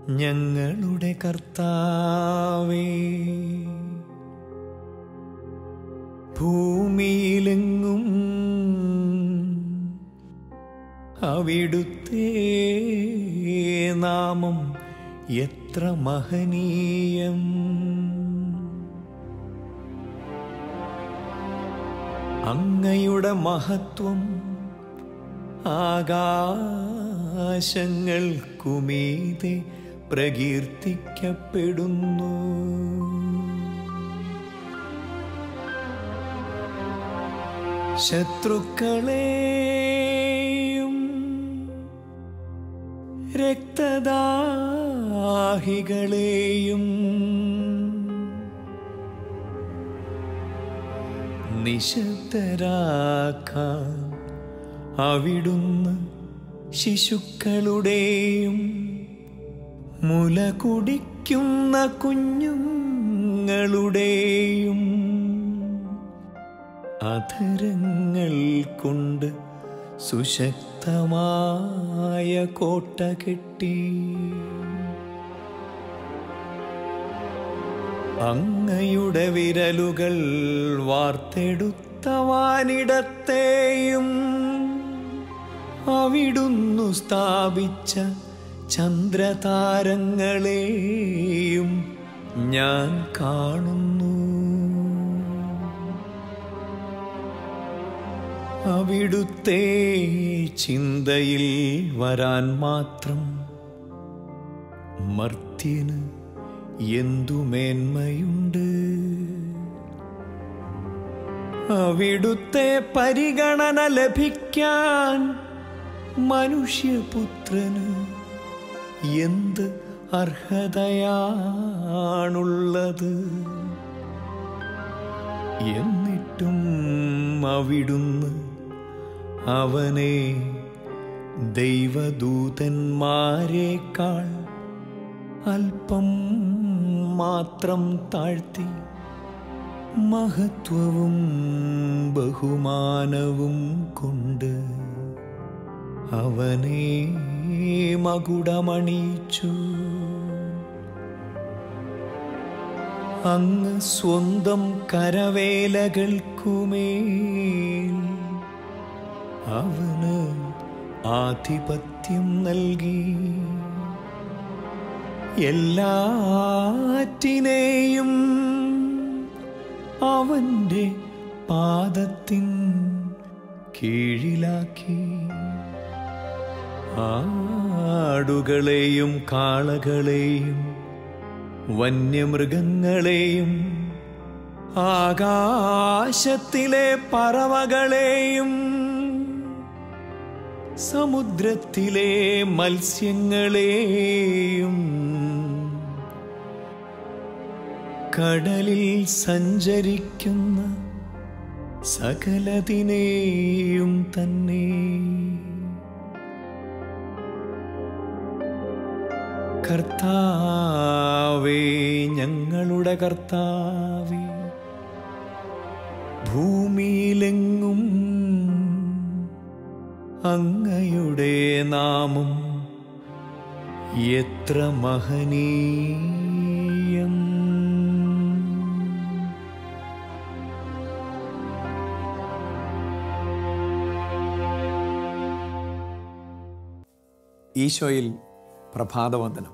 ഞങ്ങളുടെ കർത്താവേ ഭൂമിയിലെങ്ങും അവിടുത്തെ നാമം എത്ര മഹനീയം അങ്ങയുടെ മഹത്വം ആകാശങ്ങൾക്കുമീതെ പ്രകീർത്തിക്കപ്പെടുന്നു ശത്രുക്കളെയും രക്തദാഹികളെയും നിശബ്ദരാക്കാൻ അവിടുന്ന് ശിശുക്കളുടെയും മുല കുടിക്കുന്ന കുഞ്ഞുങ്ങളുടെയും അധരങ്ങൾ കൊണ്ട് സുശക്തമായ കോട്ട കെട്ടി അങ്ങയുടെ വിരലുകൾ വാർത്തെടുത്ത വാനിടത്തെയും അവിടുന്നു സ്ഥാപിച്ച ചന്ദ്രതാരങ്ങളെയും ഞാൻ കാണുന്നു അവിടുത്തെ ചിന്തയിൽ വരാൻ മാത്രം മർത്യന് എന്തു മേന്മയുണ്ട് അവിടുത്തെ പരിഗണന ലഭിക്കാൻ മനുഷ്യപുത്രന് എന്ത് അർഹതയാണുള്ളത് എന്നിട്ടും അവിടുന്ന് അവനെ ദൈവദൂതന്മാരെക്കാൾ അല്പം മാത്രം താഴ്ത്തി മഹത്വവും ബഹുമാനവും കൊണ്ട് അവനെ മകുടമണിയിച്ചു അങ്ങ് സ്വന്തം കരവേലകൾക്കുമേൽ അവന് ആധിപത്യം നൽകി എല്ലാറ്റിനെയും അവന്റെ പാദത്തിൻ കീഴിലാക്കി ആടുകളെയും കാളകളെയും വന്യമൃഗങ്ങളെയും ആകാശത്തിലെ പറവകളെയും സമുദ്രത്തിലെ മത്സ്യങ്ങളെയും കടലിൽ സഞ്ചരിക്കുന്ന സകലതിനെയും തന്നെ കർത്താവേ ഞങ്ങളുടെ കർത്താവേ ഭൂമിയിലെങ്ങും അങ്ങയുടെ നാമം എത്ര മഹനീയം ഈശോയിൽ പ്രഭാതവന്ദനം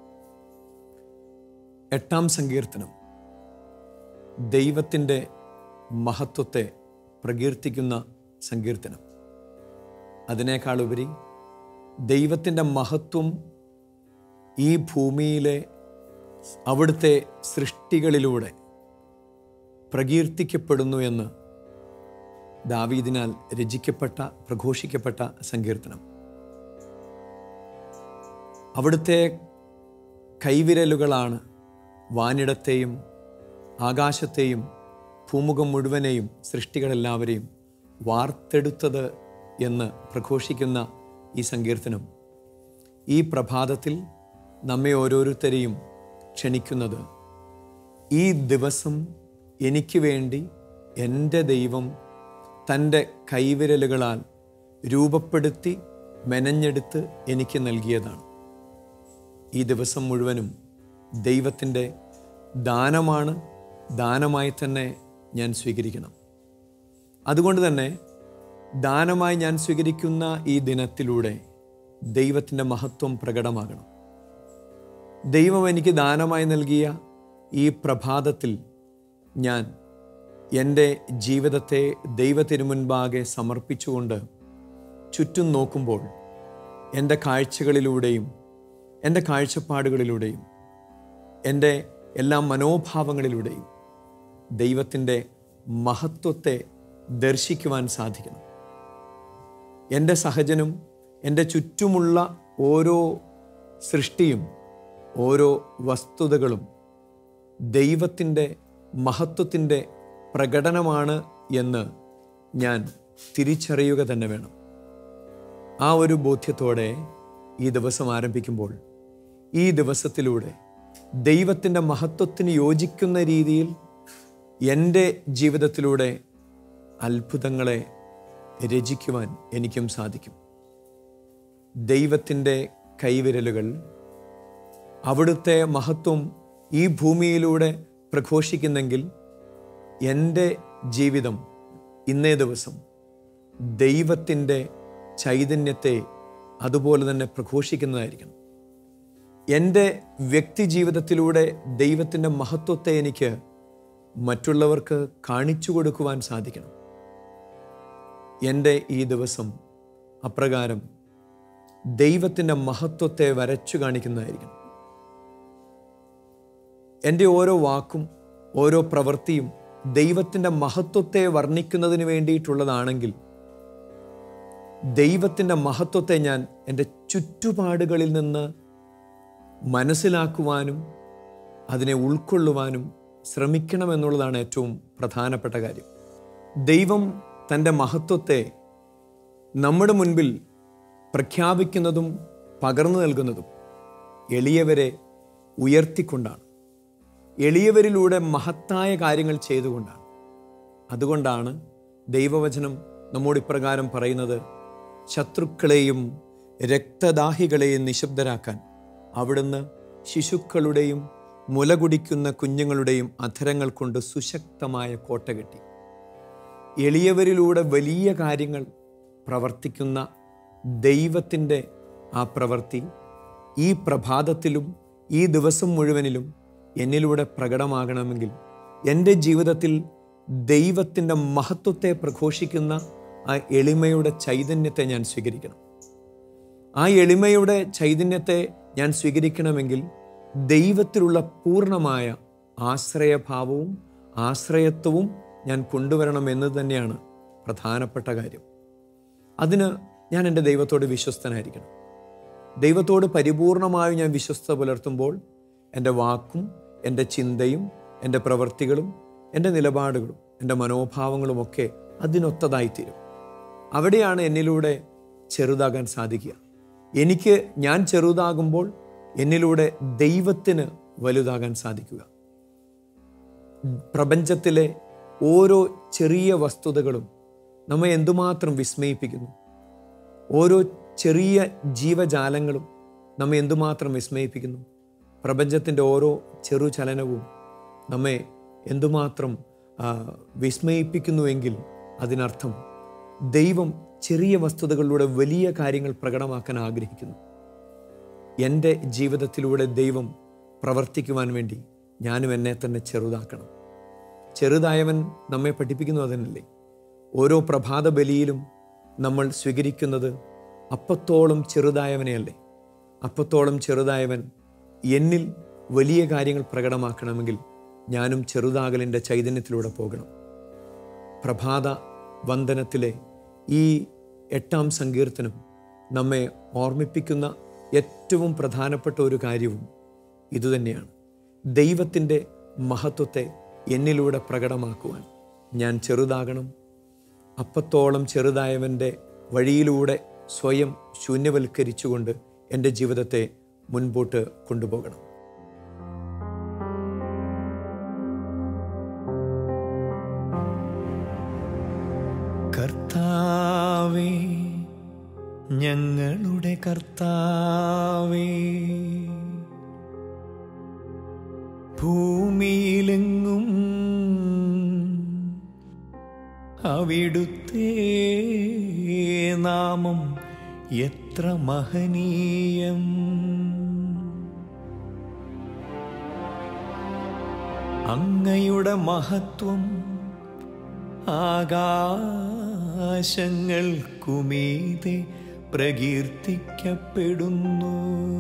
എട്ടാം സങ്കീർത്തനം ദൈവത്തിൻ്റെ മഹത്വത്തെ പ്രകീർത്തിക്കുന്ന സങ്കീർത്തനം അതിനേക്കാളുപരി ദൈവത്തിൻ്റെ മഹത്വം ഈ ഭൂമിയിലെ അവിടുത്തെ സൃഷ്ടികളിലൂടെ പ്രകീർത്തിക്കപ്പെടുന്നു എന്ന് ദാവീദിനാൽ രചിക്കപ്പെട്ട പ്രഘോഷിക്കപ്പെട്ട സങ്കീർത്തനം അവിടുത്തെ കൈവിരലുകളാണ് വാനിടത്തെയും ആകാശത്തെയും ഭൂമുഖം മുഴുവനെയും സൃഷ്ടികളെല്ലാവരെയും വാർത്തെടുത്തത് എന്ന് പ്രഘോഷിക്കുന്ന ഈ സങ്കീർത്തനം ഈ പ്രഭാതത്തിൽ നമ്മെ ഓരോരുത്തരെയും ക്ഷണിക്കുന്നത് ഈ ദിവസം എനിക്ക് വേണ്ടി എൻ്റെ ദൈവം തൻ്റെ കൈവിരലുകളാൽ രൂപപ്പെടുത്തി മെനഞ്ഞെടുത്ത് എനിക്ക് നൽകിയതാണ് ഈ ദിവസം മുഴുവനും ദൈവത്തിൻ്റെ ദാനമാണ് ദാനമായി തന്നെ ഞാൻ സ്വീകരിക്കണം അതുകൊണ്ട് തന്നെ ദാനമായി ഞാൻ സ്വീകരിക്കുന്ന ഈ ദിനത്തിലൂടെ ദൈവത്തിൻ്റെ മഹത്വം പ്രകടമാകണം ദൈവം എനിക്ക് ദാനമായി നൽകിയ ഈ പ്രഭാതത്തിൽ ഞാൻ എൻ്റെ ജീവിതത്തെ ദൈവത്തിരുമുൻപാകെ സമർപ്പിച്ചുകൊണ്ട് ചുറ്റും നോക്കുമ്പോൾ എൻ്റെ കാഴ്ചകളിലൂടെയും എൻ്റെ കാഴ്ചപ്പാടുകളിലൂടെയും എൻ്റെ എല്ലാ മനോഭാവങ്ങളിലൂടെയും ദൈവത്തിൻ്റെ മഹത്വത്തെ ദർശിക്കുവാൻ സാധിക്കണം എൻ്റെ സഹജനും എൻ്റെ ചുറ്റുമുള്ള ഓരോ സൃഷ്ടിയും ഓരോ വസ്തുതകളും ദൈവത്തിൻ്റെ മഹത്വത്തിൻ്റെ പ്രകടനമാണ് എന്ന് ഞാൻ തിരിച്ചറിയുക തന്നെ വേണം ആ ഒരു ബോധ്യത്തോടെ ഈ ദിവസം ആരംഭിക്കുമ്പോൾ ഈ ദിവസത്തിലൂടെ ദൈവത്തിൻ്റെ മഹത്വത്തിന് യോജിക്കുന്ന രീതിയിൽ എൻ്റെ ജീവിതത്തിലൂടെ അത്ഭുതങ്ങളെ രചിക്കുവാൻ എനിക്കും സാധിക്കും ദൈവത്തിൻ്റെ കൈവിരലുകൾ അവിടുത്തെ മഹത്വം ഈ ഭൂമിയിലൂടെ പ്രഘോഷിക്കുന്നെങ്കിൽ എൻ്റെ ജീവിതം ഇന്നേ ദിവസം ദൈവത്തിൻ്റെ ചൈതന്യത്തെ അതുപോലെ തന്നെ പ്രഘോഷിക്കുന്നതായിരിക്കണം എൻ്റെ വ്യക്തി ജീവിതത്തിലൂടെ ദൈവത്തിൻ്റെ മഹത്വത്തെ എനിക്ക് മറ്റുള്ളവർക്ക് കാണിച്ചു കൊടുക്കുവാൻ സാധിക്കണം എൻ്റെ ഈ ദിവസം അപ്രകാരം ദൈവത്തിൻ്റെ മഹത്വത്തെ വരച്ചു കാണിക്കുന്നതായിരിക്കണം എൻ്റെ ഓരോ വാക്കും ഓരോ പ്രവൃത്തിയും ദൈവത്തിൻ്റെ മഹത്വത്തെ വർണ്ണിക്കുന്നതിന് വേണ്ടിയിട്ടുള്ളതാണെങ്കിൽ ദൈവത്തിൻ്റെ മഹത്വത്തെ ഞാൻ എൻ്റെ ചുറ്റുപാടുകളിൽ നിന്ന് മനസ്സിലാക്കുവാനും അതിനെ ഉൾക്കൊള്ളുവാനും ശ്രമിക്കണമെന്നുള്ളതാണ് ഏറ്റവും പ്രധാനപ്പെട്ട കാര്യം ദൈവം തൻ്റെ മഹത്വത്തെ നമ്മുടെ മുൻപിൽ പ്രഖ്യാപിക്കുന്നതും പകർന്നു നൽകുന്നതും എളിയവരെ ഉയർത്തിക്കൊണ്ടാണ് എളിയവരിലൂടെ മഹത്തായ കാര്യങ്ങൾ ചെയ്തുകൊണ്ടാണ് അതുകൊണ്ടാണ് ദൈവവചനം നമ്മോട് ഇപ്രകാരം പറയുന്നത് ശത്രുക്കളെയും രക്തദാഹികളെയും നിശബ്ദരാക്കാൻ അവിടുന്ന് ശിശുക്കളുടെയും മുലകുടിക്കുന്ന കുഞ്ഞുങ്ങളുടെയും അധരങ്ങൾ കൊണ്ട് സുശക്തമായ കോട്ട കെട്ടി എളിയവരിലൂടെ വലിയ കാര്യങ്ങൾ പ്രവർത്തിക്കുന്ന ദൈവത്തിൻ്റെ ആ പ്രവൃത്തി ഈ പ്രഭാതത്തിലും ഈ ദിവസം മുഴുവനിലും എന്നിലൂടെ പ്രകടമാകണമെങ്കിൽ എൻ്റെ ജീവിതത്തിൽ ദൈവത്തിൻ്റെ മഹത്വത്തെ പ്രഘോഷിക്കുന്ന ആ എളിമയുടെ ചൈതന്യത്തെ ഞാൻ സ്വീകരിക്കണം ആ എളിമയുടെ ചൈതന്യത്തെ ഞാൻ സ്വീകരിക്കണമെങ്കിൽ ദൈവത്തിലുള്ള പൂർണ്ണമായ ആശ്രയഭാവവും ആശ്രയത്വവും ഞാൻ കൊണ്ടുവരണം എന്ന് തന്നെയാണ് പ്രധാനപ്പെട്ട കാര്യം അതിന് ഞാൻ എൻ്റെ ദൈവത്തോട് വിശ്വസ്തനായിരിക്കണം ദൈവത്തോട് പരിപൂർണമായും ഞാൻ വിശ്വസ്ത പുലർത്തുമ്പോൾ എൻ്റെ വാക്കും എൻ്റെ ചിന്തയും എൻ്റെ പ്രവൃത്തികളും എൻ്റെ നിലപാടുകളും എൻ്റെ മനോഭാവങ്ങളുമൊക്കെ അതിനൊത്തതായിത്തീരും അവിടെയാണ് എന്നിലൂടെ ചെറുതാകാൻ സാധിക്കുക എനിക്ക് ഞാൻ ചെറുതാകുമ്പോൾ എന്നിലൂടെ ദൈവത്തിന് വലുതാകാൻ സാധിക്കുക പ്രപഞ്ചത്തിലെ ഓരോ ചെറിയ വസ്തുതകളും നമ്മെ എന്തുമാത്രം വിസ്മയിപ്പിക്കുന്നു ഓരോ ചെറിയ ജീവജാലങ്ങളും നമ്മെ എന്തുമാത്രം വിസ്മയിപ്പിക്കുന്നു പ്രപഞ്ചത്തിൻ്റെ ഓരോ ചെറു ചലനവും നമ്മെ എന്തുമാത്രം ആ, വിസ്മയിപ്പിക്കുന്നുവെങ്കിൽ അതിനർത്ഥം ദൈവം ചെറിയ വസ്തുതകളിലൂടെ വലിയ കാര്യങ്ങൾ പ്രകടമാക്കാൻ ആഗ്രഹിക്കുന്നു എൻ്റെ ജീവിതത്തിലൂടെ ദൈവം പ്രവർത്തിക്കുവാൻ വേണ്ടി ഞാനും എന്നെ തന്നെ ചെറുതാക്കണം ചെറുതായവൻ നമ്മെ പഠിപ്പിക്കുന്നു അതന്നല്ലേ ഓരോ പ്രഭാത ബലിയിലും നമ്മൾ സ്വീകരിക്കുന്നത് അപ്പത്തോളം ചെറുതായവനെയല്ലേ അപ്പത്തോളം ചെറുതായവൻ എന്നിൽ വലിയ കാര്യങ്ങൾ പ്രകടമാക്കണമെങ്കിൽ ഞാനും ചെറുതാകലിൻ്റെ ചൈതന്യത്തിലൂടെ പോകണം പ്രഭാത വന്ദനത്തിലെ ഈ എട്ടാം സങ്കീർത്തനം നമ്മെ ഓർമ്മിപ്പിക്കുന്ന ഏറ്റവും പ്രധാനപ്പെട്ട ഒരു കാര്യവും ഇതുതന്നെയാണ് ദൈവത്തിൻ്റെ മഹത്വത്തെ എന്നിലൂടെ പ്രകടമാക്കുവാൻ ഞാൻ ചെറുതാകണം അപ്പത്തോളം ചെറുതായവൻ്റെ വഴിയിലൂടെ സ്വയം ശൂന്യവൽക്കരിച്ചുകൊണ്ട് എൻ്റെ ജീവിതത്തെ മുൻപോട്ട് കൊണ്ടുപോകണം കർത്താവേ ഞങ്ങളുടെ കർത്താവേ ഭൂമിയിലെങ്ങും അവിടുത്തെ നാമം എത്ര മഹനീയം അങ്ങയുടെ മഹത്വം ആകാശങ്ങൾക്കുമീതെ പ്രകീർത്തിക്കപ്പെടുന്നു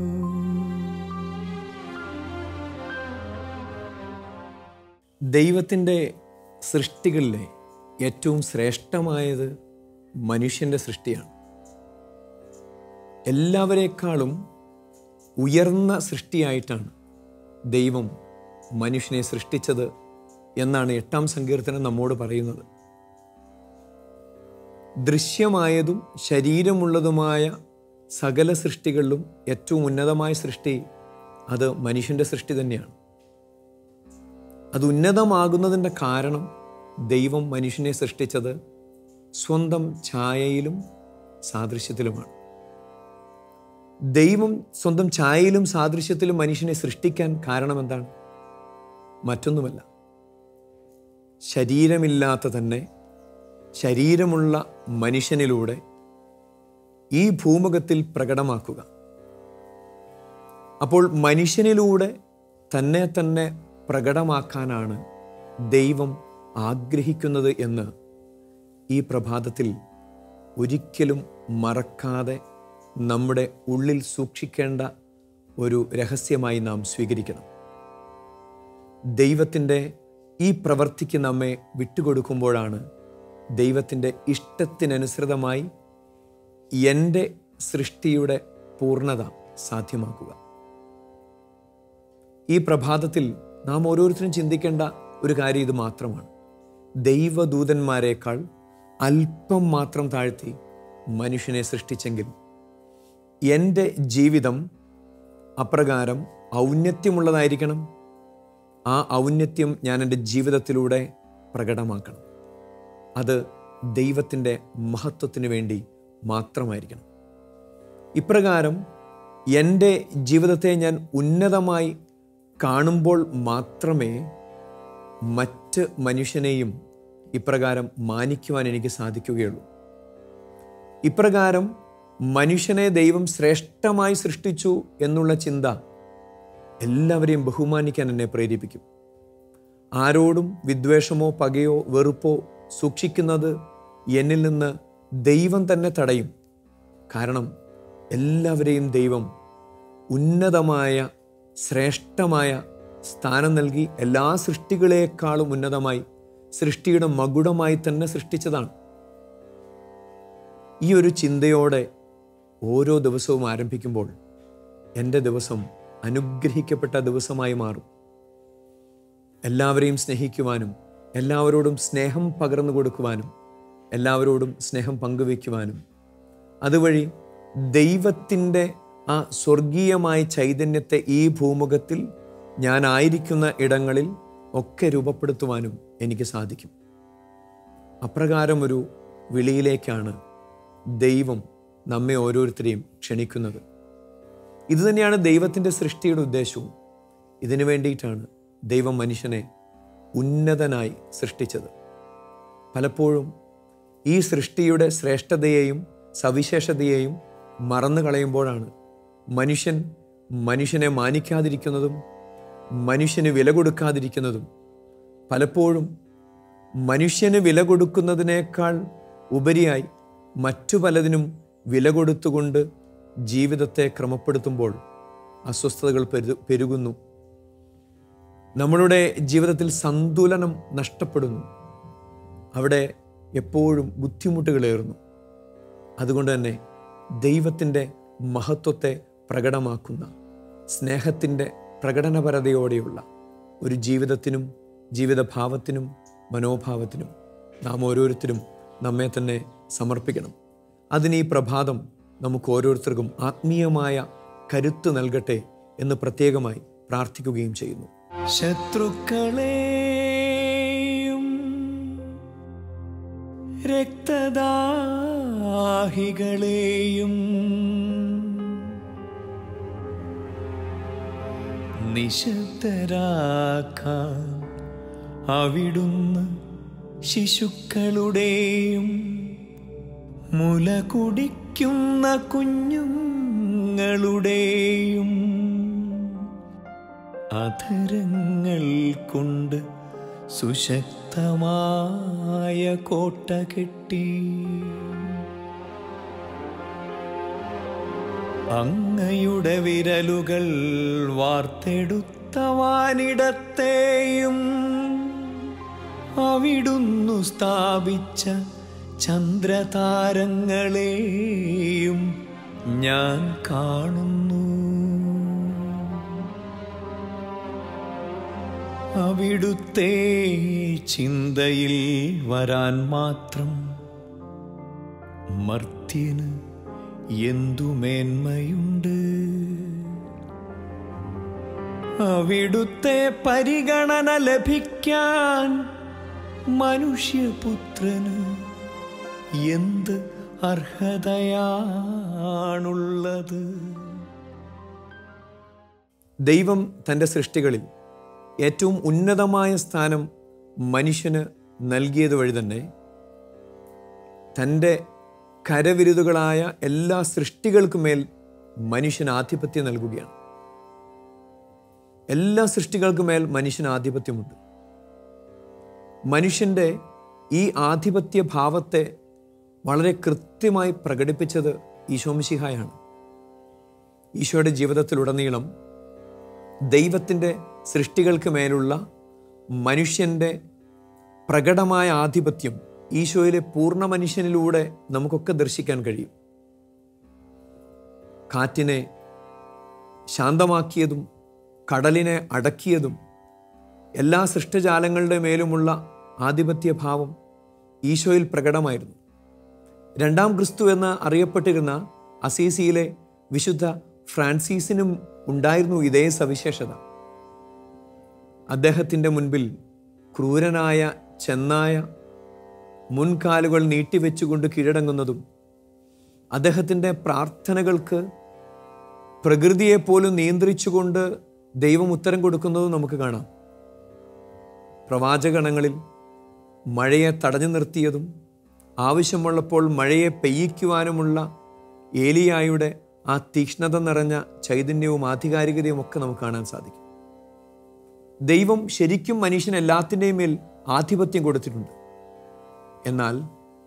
ദൈവത്തിൻ്റെ സൃഷ്ടികളിലെ ഏറ്റവും ശ്രേഷ്ഠമായത് മനുഷ്യൻ്റെ സൃഷ്ടിയാണ് എല്ലാവരേക്കാളും ഉയർന്ന സൃഷ്ടിയായിട്ടാണ് ദൈവം മനുഷ്യനെ സൃഷ്ടിച്ചത് എന്നാണ് എട്ടാം സങ്കീർത്തനം നമ്മോട് പറയുന്നത് ദൃശ്യമായതും ശരീരമുള്ളതുമായ സകല സൃഷ്ടികളിലും ഏറ്റവും ഉന്നതമായ സൃഷ്ടി അത് മനുഷ്യൻ്റെ സൃഷ്ടി തന്നെയാണ് അത് ഉന്നതമാകുന്നതിൻ്റെ കാരണം ദൈവം മനുഷ്യനെ സൃഷ്ടിച്ചത് സ്വന്തം ഛായയിലും സാദൃശ്യത്തിലുമാണ് ദൈവം സ്വന്തം ഛായയിലും സാദൃശ്യത്തിലും മനുഷ്യനെ സൃഷ്ടിക്കാൻ കാരണം എന്താണ് മറ്റൊന്നുമല്ല ശരീരമില്ലാത്ത തന്നെ ശരീരമുള്ള മനുഷ്യനിലൂടെ ഈ ഭൂമുഖത്തിൽ പ്രകടമാക്കുക അപ്പോൾ മനുഷ്യനിലൂടെ തന്നെ തന്നെ പ്രകടമാക്കാനാണ് ദൈവം ആഗ്രഹിക്കുന്നത് എന്ന് ഈ പ്രഭാതത്തിൽ ഒരിക്കലും മറക്കാതെ നമ്മുടെ ഉള്ളിൽ സൂക്ഷിക്കേണ്ട ഒരു രഹസ്യമായി നാം സ്വീകരിക്കണം ദൈവത്തിൻ്റെ ഈ പ്രവർത്തിക്ക് നമ്മെ വിട്ടുകൊടുക്കുമ്പോഴാണ് ദൈവത്തിൻ്റെ ഇഷ്ടത്തിനനുസൃതമായി എൻ്റെ സൃഷ്ടിയുടെ പൂർണ്ണത സാധ്യമാക്കുക ഈ പ്രഭാതത്തിൽ നാം ഓരോരുത്തരും ചിന്തിക്കേണ്ട ഒരു കാര്യം ഇത് മാത്രമാണ് ദൈവദൂതന്മാരെക്കാൾ അല്പം മാത്രം താഴ്ത്തി മനുഷ്യനെ സൃഷ്ടിച്ചെങ്കിൽ എൻ്റെ ജീവിതം അപ്രകാരം ഔന്നത്യമുള്ളതായിരിക്കണം ആ ഔന്നത്യം ഞാൻ എൻ്റെ ജീവിതത്തിലൂടെ പ്രകടമാക്കണം അത് ദൈവത്തിൻ്റെ മഹത്വത്തിന് വേണ്ടി മാത്രമായിരിക്കണം ഇപ്രകാരം എൻ്റെ ജീവിതത്തെ ഞാൻ ഉന്നതമായി കാണുമ്പോൾ മാത്രമേ മറ്റ് മനുഷ്യനെയും ഇപ്രകാരം മാനിക്കുവാൻ എനിക്ക് സാധിക്കുകയുള്ളൂ ഇപ്രകാരം മനുഷ്യനെ ദൈവം ശ്രേഷ്ഠമായി സൃഷ്ടിച്ചു എന്നുള്ള ചിന്ത എല്ലാവരെയും ബഹുമാനിക്കാൻ എന്നെ പ്രേരിപ്പിക്കും ആരോടും വിദ്വേഷമോ പകയോ വെറുപ്പോ സൂക്ഷിക്കുന്നത് എന്നിൽ നിന്ന് ദൈവം തന്നെ തടയും കാരണം എല്ലാവരെയും ദൈവം ഉന്നതമായ ശ്രേഷ്ഠമായ സ്ഥാനം നൽകി എല്ലാ സൃഷ്ടികളെക്കാളും ഉന്നതമായി സൃഷ്ടിയുടെ മകുടമായി തന്നെ സൃഷ്ടിച്ചതാണ് ഈ ഒരു ചിന്തയോടെ ഓരോ ദിവസവും ആരംഭിക്കുമ്പോൾ എൻ്റെ ദിവസം അനുഗ്രഹിക്കപ്പെട്ട ദിവസമായി മാറും എല്ലാവരെയും സ്നേഹിക്കുവാനും എല്ലാവരോടും സ്നേഹം പകർന്നു കൊടുക്കുവാനും എല്ലാവരോടും സ്നേഹം പങ്കുവയ്ക്കുവാനും അതുവഴി ദൈവത്തിൻ്റെ ആ സ്വർഗീയമായ ചൈതന്യത്തെ ഈ ഭൂമുഖത്തിൽ ഞാനായിരിക്കുന്ന ഇടങ്ങളിൽ ഒക്കെ രൂപപ്പെടുത്തുവാനും എനിക്ക് സാധിക്കും അപ്രകാരം ഒരു വിളിയിലേക്കാണ് ദൈവം നമ്മെ ഓരോരുത്തരെയും ക്ഷണിക്കുന്നത് ഇതുതന്നെയാണ് ദൈവത്തിൻ്റെ സൃഷ്ടിയുടെ ഉദ്ദേശവും ഇതിനു വേണ്ടിയിട്ടാണ് ദൈവം മനുഷ്യനെ ഉന്നതനായി സൃഷ്ടിച്ചത് പലപ്പോഴും ഈ സൃഷ്ടിയുടെ ശ്രേഷ്ഠതയെയും സവിശേഷതയെയും മറന്നു കളയുമ്പോഴാണ് മനുഷ്യൻ മനുഷ്യനെ മാനിക്കാതിരിക്കുന്നതും മനുഷ്യന് വില കൊടുക്കാതിരിക്കുന്നതും പലപ്പോഴും മനുഷ്യന് വില കൊടുക്കുന്നതിനേക്കാൾ ഉപരിയായി മറ്റു പലതിനും വില കൊടുത്തുകൊണ്ട് ജീവിതത്തെ ക്രമപ്പെടുത്തുമ്പോൾ അസ്വസ്ഥതകൾ പെരു പെരുകുന്നു നമ്മളുടെ ജീവിതത്തിൽ സന്തുലനം നഷ്ടപ്പെടുന്നു അവിടെ എപ്പോഴും ബുദ്ധിമുട്ടുകളേറുന്നു അതുകൊണ്ട് തന്നെ ദൈവത്തിൻ്റെ മഹത്വത്തെ പ്രകടമാക്കുന്ന സ്നേഹത്തിൻ്റെ പ്രകടനപരതയോടെയുള്ള ഒരു ജീവിതത്തിനും ജീവിതഭാവത്തിനും മനോഭാവത്തിനും നാം ഓരോരുത്തരും നമ്മെ തന്നെ സമർപ്പിക്കണം അതിന് ഈ പ്രഭാതം നമുക്ക് ഓരോരുത്തർക്കും ആത്മീയമായ കരുത്ത് നൽകട്ടെ എന്ന് പ്രത്യേകമായി പ്രാർത്ഥിക്കുകയും ചെയ്യുന്നു ശത്രുക്കളെയും രക്തദാഹികളെയും നിശബ്ദരാക്കാൻ അവിടുന്ന് ശിശുക്കളുടെയും മുല കുടിക്കുന്ന കുഞ്ഞുങ്ങളുടെയും അധരങ്ങൾ കൊണ്ട് സുശക്തമായ കോട്ട കെട്ടി അങ്ങയുടെ വിരലുകൾ വാർത്തെടുത്ത വാനിടത്തെയും അവിടുന്നു സ്ഥാപിച്ച ചന്ദ്രതാരങ്ങളെയും ഞാൻ കാണുന്നു അവിടുത്തെ ചിന്തയിൽ വരാൻ മാത്രം മർത്യന് എന്തു മേന്മയുണ്ട് അവിടുത്തെ പരിഗണന ലഭിക്കാൻ മനുഷ്യപുത്രന് എന്ത് അർഹതയാണുള്ളത് ദൈവം തൻ്റെ സൃഷ്ടികളിൽ ഏറ്റവും ഉന്നതമായ സ്ഥാനം മനുഷ്യന് നൽകിയത് വഴി തന്നെ തൻ്റെ കരവിരുതുകളായ എല്ലാ സൃഷ്ടികൾക്കുമേൽ മനുഷ്യന് ആധിപത്യം നൽകുകയാണ് എല്ലാ സൃഷ്ടികൾക്കുമേൽ മനുഷ്യന് ആധിപത്യമുണ്ട് മനുഷ്യൻ്റെ ഈ ആധിപത്യ ഭാവത്തെ വളരെ കൃത്യമായി പ്രകടിപ്പിച്ചത് ഈശോമിശിഹായാണ് ഈശോയുടെ ജീവിതത്തിലുടനീളം ദൈവത്തിൻ്റെ സൃഷ്ടികൾക്ക് മേലുള്ള മനുഷ്യൻ്റെ പ്രകടമായ ആധിപത്യം ഈശോയിലെ പൂർണ്ണ മനുഷ്യനിലൂടെ നമുക്കൊക്കെ ദർശിക്കാൻ കഴിയും കാറ്റിനെ ശാന്തമാക്കിയതും കടലിനെ അടക്കിയതും എല്ലാ സൃഷ്ടജാലങ്ങളുടെ മേലുമുള്ള ആധിപത്യഭാവം ഈശോയിൽ പ്രകടമായിരുന്നു രണ്ടാം ക്രിസ്തു എന്ന് അറിയപ്പെട്ടിരുന്ന അസീസിയിലെ വിശുദ്ധ ഫ്രാൻസിസിനും ഉണ്ടായിരുന്നു ഇതേ സവിശേഷത അദ്ദേഹത്തിൻ്റെ മുൻപിൽ ക്രൂരനായ ചെന്നായ മുൻകാലുകൾ നീട്ടിവെച്ചുകൊണ്ട് കീഴടങ്ങുന്നതും അദ്ദേഹത്തിൻ്റെ പ്രാർത്ഥനകൾക്ക് പ്രകൃതിയെ പോലും നിയന്ത്രിച്ചുകൊണ്ട് ദൈവം ഉത്തരം കൊടുക്കുന്നതും നമുക്ക് കാണാം പ്രവാചകണങ്ങളിൽ മഴയെ തടഞ്ഞു നിർത്തിയതും ആവശ്യമുള്ളപ്പോൾ മഴയെ പെയ്യിക്കുവാനുമുള്ള ഏലിയായുടെ ആ തീക്ഷ്ണത നിറഞ്ഞ ചൈതന്യവും ആധികാരികതയും ഒക്കെ നമുക്ക് കാണാൻ സാധിക്കും ദൈവം ശരിക്കും മനുഷ്യന് എല്ലാത്തിൻ്റെയും മേൽ ആധിപത്യം കൊടുത്തിട്ടുണ്ട് എന്നാൽ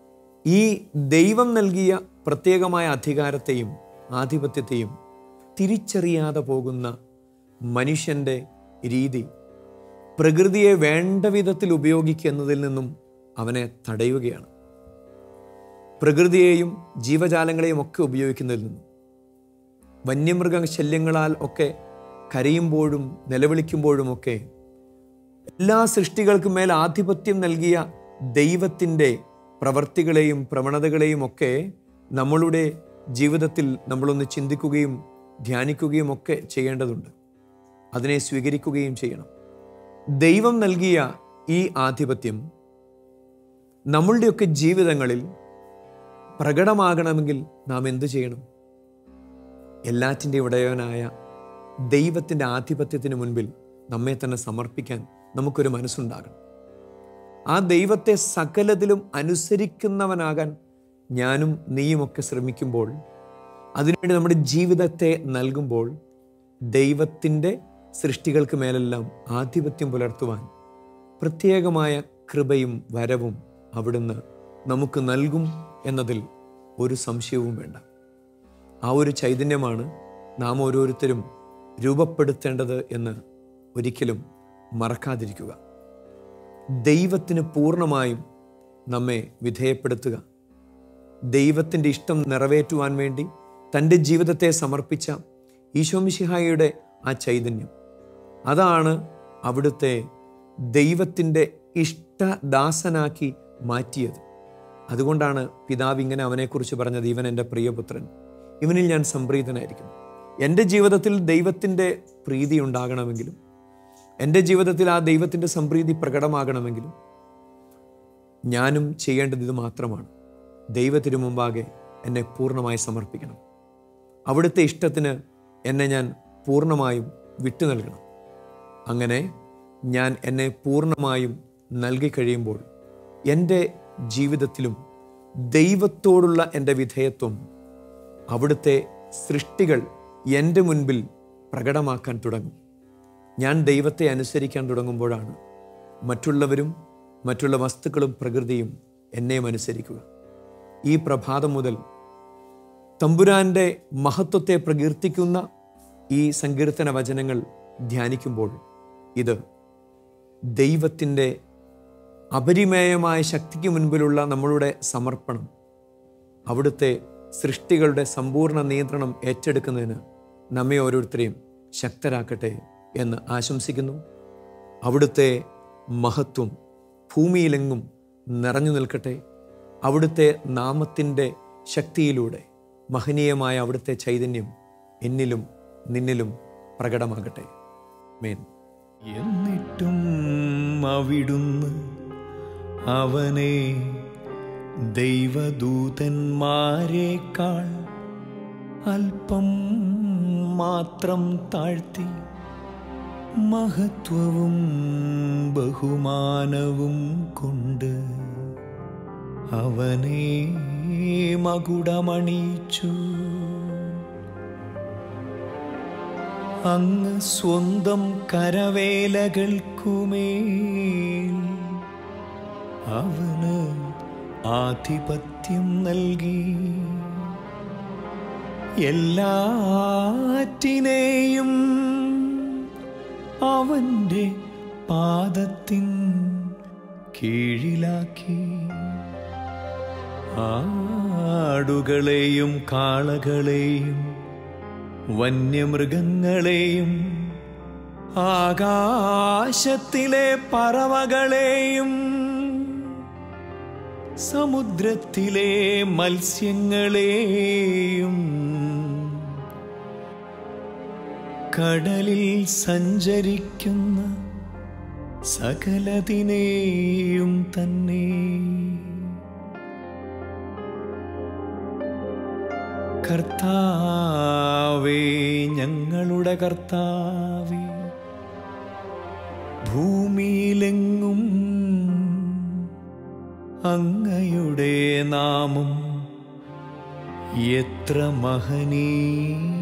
ഈ ദൈവം നൽകിയ പ്രത്യേകമായ അധികാരത്തെയും ആധിപത്യത്തെയും തിരിച്ചറിയാതെ പോകുന്ന മനുഷ്യൻ്റെ രീതി പ്രകൃതിയെ വേണ്ട വിധത്തിൽ ഉപയോഗിക്കുന്നതിൽ നിന്നും അവനെ തടയുകയാണ് പ്രകൃതിയെയും ജീവജാലങ്ങളെയും ഒക്കെ ഉപയോഗിക്കുന്നതിൽ നിന്നും വന്യമൃഗ ശല്യങ്ങളാൽ ഒക്കെ കരയുമ്പോഴും നിലവിളിക്കുമ്പോഴുമൊക്കെ എല്ലാ സൃഷ്ടികൾക്കും മേൽ ആധിപത്യം നൽകിയ ദൈവത്തിൻ്റെ പ്രവർത്തികളെയും പ്രവണതകളെയും ഒക്കെ നമ്മളുടെ ജീവിതത്തിൽ നമ്മളൊന്ന് ചിന്തിക്കുകയും ധ്യാനിക്കുകയും ഒക്കെ ചെയ്യേണ്ടതുണ്ട് അതിനെ സ്വീകരിക്കുകയും ചെയ്യണം ദൈവം നൽകിയ ഈ ആധിപത്യം നമ്മളുടെയൊക്കെ ജീവിതങ്ങളിൽ പ്രകടമാകണമെങ്കിൽ നാം എന്തു ചെയ്യണം എല്ലാറ്റിൻ്റെ ഉടയവനായ ദൈവത്തിൻ്റെ ആധിപത്യത്തിന് മുൻപിൽ നമ്മെ തന്നെ സമർപ്പിക്കാൻ നമുക്കൊരു മനസ്സുണ്ടാകണം ആ ദൈവത്തെ സകലത്തിലും അനുസരിക്കുന്നവനാകാൻ ഞാനും നീയുമൊക്കെ ശ്രമിക്കുമ്പോൾ അതിനുവേണ്ടി നമ്മുടെ ജീവിതത്തെ നൽകുമ്പോൾ ദൈവത്തിൻ്റെ സൃഷ്ടികൾക്ക് മേലെല്ലാം ആധിപത്യം പുലർത്തുവാൻ പ്രത്യേകമായ കൃപയും വരവും അവിടുന്ന് നമുക്ക് നൽകും എന്നതിൽ ഒരു സംശയവും വേണ്ട ആ ഒരു ചൈതന്യമാണ് നാം ഓരോരുത്തരും രൂപപ്പെടുത്തേണ്ടത് എന്ന് ഒരിക്കലും മറക്കാതിരിക്കുക ദൈവത്തിന് പൂർണ്ണമായും നമ്മെ വിധേയപ്പെടുത്തുക ദൈവത്തിൻ്റെ ഇഷ്ടം നിറവേറ്റുവാൻ വേണ്ടി തൻ്റെ ജീവിതത്തെ സമർപ്പിച്ച ഈശോമിശിഹായുടെ ആ ചൈതന്യം അതാണ് അവിടുത്തെ ദൈവത്തിൻ്റെ ഇഷ്ടദാസനാക്കി മാറ്റിയത് അതുകൊണ്ടാണ് പിതാവ് ഇങ്ങനെ അവനെക്കുറിച്ച് പറഞ്ഞത് ഇവൻ എൻ്റെ പ്രിയപുത്രൻ ഇവനിൽ ഞാൻ സംപ്രീതനായിരിക്കുന്നു എൻ്റെ ജീവിതത്തിൽ ദൈവത്തിൻ്റെ പ്രീതി ഉണ്ടാകണമെങ്കിലും എൻ്റെ ജീവിതത്തിൽ ആ ദൈവത്തിൻ്റെ സംപ്രീതി പ്രകടമാകണമെങ്കിലും ഞാനും ചെയ്യേണ്ടത് ഇത് മാത്രമാണ് ദൈവത്തിനു മുമ്പാകെ എന്നെ പൂർണ്ണമായി സമർപ്പിക്കണം അവിടുത്തെ ഇഷ്ടത്തിന് എന്നെ ഞാൻ പൂർണ്ണമായും വിട്ടു നൽകണം അങ്ങനെ ഞാൻ എന്നെ പൂർണ്ണമായും നൽകി കഴിയുമ്പോൾ എൻ്റെ ജീവിതത്തിലും ദൈവത്തോടുള്ള എൻ്റെ വിധേയത്വം അവിടുത്തെ സൃഷ്ടികൾ എൻ്റെ മുൻപിൽ പ്രകടമാക്കാൻ തുടങ്ങും ഞാൻ ദൈവത്തെ അനുസരിക്കാൻ തുടങ്ങുമ്പോഴാണ് മറ്റുള്ളവരും മറ്റുള്ള വസ്തുക്കളും പ്രകൃതിയും എന്നെയും അനുസരിക്കുക ഈ പ്രഭാതം മുതൽ തമ്പുരാൻ്റെ മഹത്വത്തെ പ്രകീർത്തിക്കുന്ന ഈ സങ്കീർത്തന വചനങ്ങൾ ധ്യാനിക്കുമ്പോൾ ഇത് ദൈവത്തിൻ്റെ അപരിമേയമായ ശക്തിക്ക് മുൻപിലുള്ള നമ്മളുടെ സമർപ്പണം അവിടുത്തെ സൃഷ്ടികളുടെ സമ്പൂർണ്ണ നിയന്ത്രണം ഏറ്റെടുക്കുന്നതിന് നമ്മെ ഓരോരുത്തരെയും ശക്തരാക്കട്ടെ എന്ന് ആശംസിക്കുന്നു അവിടുത്തെ മഹത്വം ഭൂമിയിലെങ്ങും നിറഞ്ഞു നിൽക്കട്ടെ അവിടുത്തെ നാമത്തിൻ്റെ ശക്തിയിലൂടെ മഹനീയമായ അവിടുത്തെ ചൈതന്യം എന്നിലും നിന്നിലും പ്രകടമാകട്ടെ മേൻ എന്നിട്ടും അവിടുന്ന് അവനെ ദൈവദൂതന്മാരെക്കാൾ അല്പം മാത്രം താഴ്ത്തി മഹത്വവും ബഹുമാനവും കൊണ്ട് അവനെ മകുടമണിയിച്ചു അങ്ങ് സ്വന്തം കരവേലകൾക്കുമേൽ അവന് ആധിപത്യം നൽകി എല്ലാറ്റിനെയും അവന്റെ പാദത്തിൻ കീഴിലാക്കി ആടുകളെയും കാളകളെയും വന്യമൃഗങ്ങളെയും ആകാശത്തിലെ പറവകളെയും സമുദ്രത്തിലെ മത്സ്യങ്ങളെയും കടലിൽ സഞ്ചരിക്കുന്ന സകലതിനെയും തന്നെ കർത്താവേ ഞങ്ങളുടെ കർത്താവേ ഭൂമിയിലെങ്ങും അങ്ങയുടെ നാമം എത്ര മഹനീയ